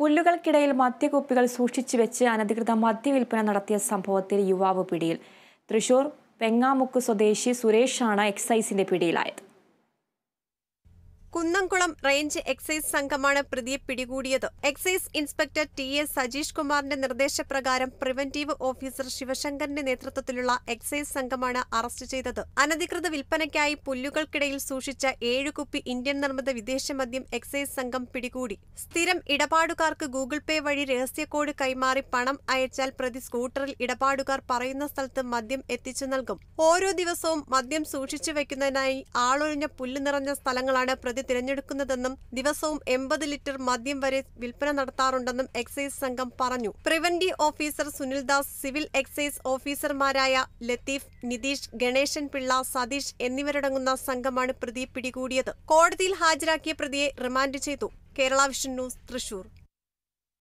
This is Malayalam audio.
പുല്ലുകൾക്കിടയിൽ മദ്യക്കുപ്പികൾ സൂക്ഷിച്ചു വെച്ച് അനധികൃത മദ്യവിൽപ്പന നടത്തിയ സംഭവത്തിൽ യുവാവ് പിടിയിൽ തൃശൂർ പെങ്ങാമുക്ക് സ്വദേശി സുരേഷാണ് എക്സൈസിന്റെ പിടിയിലായത് കുന്നംകുളം റേഞ്ച് എക്സൈസ് സംഘമാണ് പ്രതിയെ പിടികൂടിയത് excise inspector T S Sajeesh കുമാറിന്റെ നിർദ്ദേശപ്രകാരം പ്രിവന്റീവ് ഓഫീസർ ശിവശങ്കറിന്റെ നേതൃത്വത്തിലുള്ള എക്സൈസ് സംഘമാണ് അറസ്റ്റ് ചെയ്തത് അനധികൃത വിൽപ്പനയ്ക്കായി പുല്ലുകൾക്കിടയിൽ സൂക്ഷിച്ച ഏഴ് കുപ്പി ഇന്ത്യൻ നിർമ്മിത വിദേശ മദ്യം എക്സൈസ് സംഘം പിടികൂടി സ്ഥിരം ഇടപാടുകാർക്ക് ഗൂഗിൾ പേ വഴി രഹസ്യക്കോഡ് കൈമാറി പണം അയച്ചാൽ പ്രതി സ്കൂട്ടറിൽ ഇടപാടുകാർ പറയുന്ന സ്ഥലത്ത് മദ്യം എത്തിച്ചു നൽകും ഓരോ ദിവസവും മദ്യം സൂക്ഷിച്ചു വെക്കുന്നതിനായി ആളൊഴിഞ്ഞ പുല്ല് നിറഞ്ഞ സ്ഥലങ്ങളാണ് പ്രതി തിരഞ്ഞെടുക്കുന്നതെന്നും ദിവസവും എൺപത് ലിറ്റർ മദ്യം വരെ വിൽപ്പന നടത്താറുണ്ടെന്നും എക്സൈസ് സംഘം പറഞ്ഞു preventive officer Sunildas civil excise ഓഫീസർമാരായ ലത്തീഫ് നിതീഷ് ഗണേശൻ പിള്ള സതീഷ് എന്നിവരടങ്ങുന്ന സംഘമാണ് പ്രതിയെ പിടികൂടിയത് കോടതിയിൽ ഹാജരാക്കിയ പ്രതിയെ റിമാൻഡ് ചെയ്തു കേരള വിഷൻ ന്യൂസ് തൃശൂർ